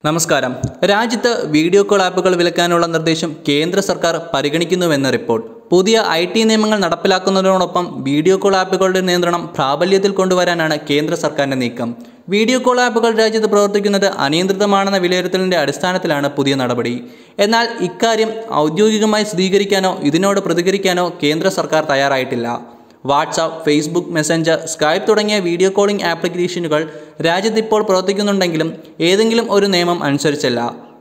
നമസ്കാരം രാജ്യത്ത് video call ആപ്പുകൾ വിലക്കാനുള്ള നിർദ്ദേശം കേന്ദ്ര സർക്കാർ പരിഗണിക്കുന്നുവെന്ന് റിപ്പോർട്ട് പുതിയ ഐ ടി നിയമങ്ങൾ നടപ്പിലാക്കുന്നതിനോടൊപ്പം വീഡിയോ കോൾ ആപ്പുകളുടെ നിയന്ത്രണം പ്രാബല്യത്തിൽ കൊണ്ടുവരാനാണ് കേന്ദ്ര സർക്കാരിന്റെ നീക്കം വീഡിയോ കോൾ ആപ്പുകൾ രാജ്യത്ത് പ്രവർത്തിക്കുന്നത് അനിയന്ത്രിതമാണെന്ന വിലയിരുത്തലിന്റെ അടിസ്ഥാനത്തിലാണ് പുതിയ നടപടി എന്നാൽ ഇക്കാര്യം ഔദ്യോഗികമായി സ്ഥിരീകരിക്കാനോ ഇതിനോട് പ്രതികരിക്കാനോ കേന്ദ്ര സർക്കാർ തയ്യാറായിട്ടില്ല വാട്സാപ്പ് ഫേസ്ബുക്ക് മെസ്സഞ്ചർ സ്കൈപ്പ് തുടങ്ങിയ വീഡിയോ കോളിംഗ് ആപ്ലിക്കേഷനുകൾ രാജ്യത്ത് ഇപ്പോൾ പ്രവർത്തിക്കുന്നുണ്ടെങ്കിലും ഏതെങ്കിലും ഒരു നിയമം അനുസരിച്ചല്ല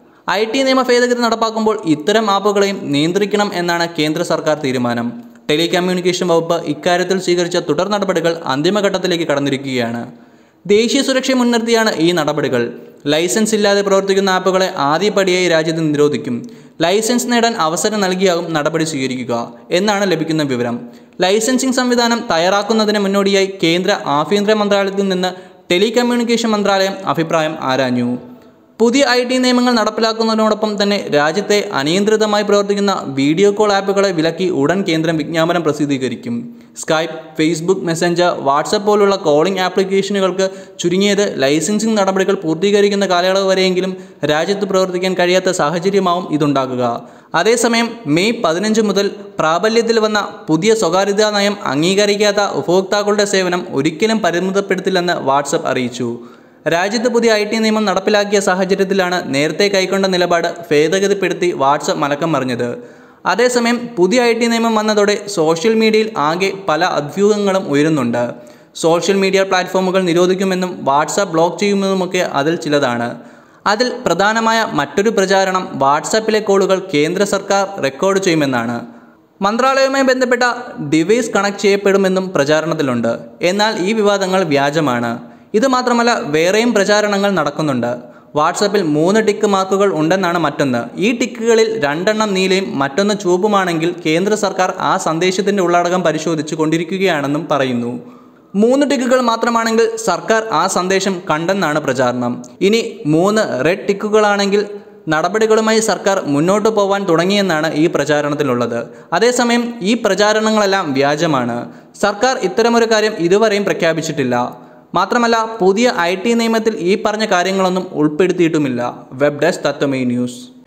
ഐ ടി നിയമ ഭേദഗതി നടപ്പാക്കുമ്പോൾ ഇത്തരം ആപ്പുകളെയും നിയന്ത്രിക്കണം എന്നാണ് കേന്ദ്ര സർക്കാർ തീരുമാനം ടെലികമ്മ്യൂണിക്കേഷൻ വകുപ്പ് ഇക്കാര്യത്തിൽ സ്വീകരിച്ച തുടർ നടപടികൾ അന്തിമഘട്ടത്തിലേക്ക് കടന്നിരിക്കുകയാണ് ദേശീയ സുരക്ഷയെ മുൻനിർത്തിയാണ് ഈ നടപടികൾ ലൈസൻസ് ഇല്ലാതെ പ്രവർത്തിക്കുന്ന ആപ്പുകളെ ആദ്യപടിയായി രാജ്യത്ത് നിരോധിക്കും ലൈസൻസ് നേടാൻ അവസരം നൽകിയാകും നടപടി സ്വീകരിക്കുക എന്നാണ് ലഭിക്കുന്ന വിവരം ലൈസൻസിംഗ് സംവിധാനം തയ്യാറാക്കുന്നതിന് മുന്നോടിയായി കേന്ദ്ര ആഭ്യന്തര മന്ത്രാലയത്തിൽ നിന്ന് ടെലികമ്മ്യൂണിക്കേഷൻ മന്ത്രാലയം അഭിപ്രായം ആരാഞ്ഞു പുതിയ ഐ ടി നിയമങ്ങൾ നടപ്പിലാക്കുന്നതിനോടൊപ്പം തന്നെ രാജ്യത്തെ അനിയന്ത്രിതമായി പ്രവർത്തിക്കുന്ന വീഡിയോ കോൾ ആപ്പുകളെ വിലക്കി ഉടൻ കേന്ദ്രം വിജ്ഞാപനം പ്രസിദ്ധീകരിക്കും സ്കൈപ്പ് ഫേസ്ബുക്ക് മെസ്സഞ്ചർ വാട്സപ്പ് പോലുള്ള കോളിംഗ് ആപ്ലിക്കേഷനുകൾക്ക് ചുരുങ്ങിയത് ലൈസൻസിംഗ് നടപടികൾ പൂർത്തീകരിക്കുന്ന കാലയളവ് വരെയെങ്കിലും രാജ്യത്ത് പ്രവർത്തിക്കാൻ കഴിയാത്ത സാഹചര്യമാവും ഇതുണ്ടാകുക അതേസമയം മെയ് പതിനഞ്ച് മുതൽ പ്രാബല്യത്തിൽ വന്ന പുതിയ സ്വകാര്യതാ നയം അംഗീകരിക്കാത്ത ഉപഭോക്താക്കളുടെ സേവനം ഒരിക്കലും പരിമിതപ്പെടുത്തില്ലെന്ന് വാട്സപ്പ് അറിയിച്ചു രാജ്യത്ത് പുതിയ ഐ ടി നിയമം നടപ്പിലാക്കിയ സാഹചര്യത്തിലാണ് നേരത്തെ കൈക്കൊണ്ട നിലപാട് ഭേദഗതിപ്പെടുത്തി വാട്സപ്പ് മലക്കം മറിഞ്ഞത് അതേസമയം പുതിയ ഐ ടി നിയമം വന്നതോടെ സോഷ്യൽ മീഡിയയിൽ ആകെ പല അഭ്യൂഹങ്ങളും ഉയരുന്നുണ്ട് സോഷ്യൽ മീഡിയ പ്ലാറ്റ്ഫോമുകൾ നിരോധിക്കുമെന്നും വാട്സാപ്പ് ബ്ലോക്ക് ചെയ്യുമെന്നുമൊക്കെ അതിൽ ചിലതാണ് അതിൽ പ്രധാനമായ മറ്റൊരു പ്രചാരണം വാട്സാപ്പിലെ കോളുകൾ കേന്ദ്ര സർക്കാർ റെക്കോർഡ് ചെയ്യുമെന്നാണ് മന്ത്രാലയവുമായി ബന്ധപ്പെട്ട ഡിവൈസ് കണക്ട് ചെയ്യപ്പെടുമെന്നും പ്രചാരണത്തിലുണ്ട് എന്നാൽ ഈ വിവാദങ്ങൾ വ്യാജമാണ് ഇത് മാത്രമല്ല വേറെയും പ്രചാരണങ്ങൾ നടക്കുന്നുണ്ട് വാട്സാപ്പിൽ മൂന്ന് ടിക്ക് മാർക്കുകൾ ഉണ്ടെന്നാണ് മറ്റൊന്ന് ഈ ടിക്കുകളിൽ രണ്ടെണ്ണം നീലയും മറ്റൊന്ന് ചുവപ്പുമാണെങ്കിൽ കേന്ദ്ര സർക്കാർ ആ സന്ദേശത്തിൻ്റെ ഉള്ളടക്കം പരിശോധിച്ചു കൊണ്ടിരിക്കുകയാണെന്നും പറയുന്നു മൂന്ന് ടിക്കുകൾ മാത്രമാണെങ്കിൽ സർക്കാർ ആ സന്ദേശം കണ്ടെന്നാണ് പ്രചാരണം ഇനി മൂന്ന് റെഡ് ടിക്കുകളാണെങ്കിൽ നടപടികളുമായി സർക്കാർ മുന്നോട്ട് പോവാൻ തുടങ്ങിയെന്നാണ് ഈ പ്രചാരണത്തിലുള്ളത് അതേസമയം ഈ പ്രചാരണങ്ങളെല്ലാം വ്യാജമാണ് സർക്കാർ ഇത്തരമൊരു കാര്യം ഇതുവരെയും പ്രഖ്യാപിച്ചിട്ടില്ല മാത്രമല്ല പുതിയ ഐ ടി നിയമത്തിൽ ഈ പറഞ്ഞ കാര്യങ്ങളൊന്നും ഉൾപ്പെടുത്തിയിട്ടുമില്ല വെബ് ഡെസ്ക് തത്വമേ ന്യൂസ്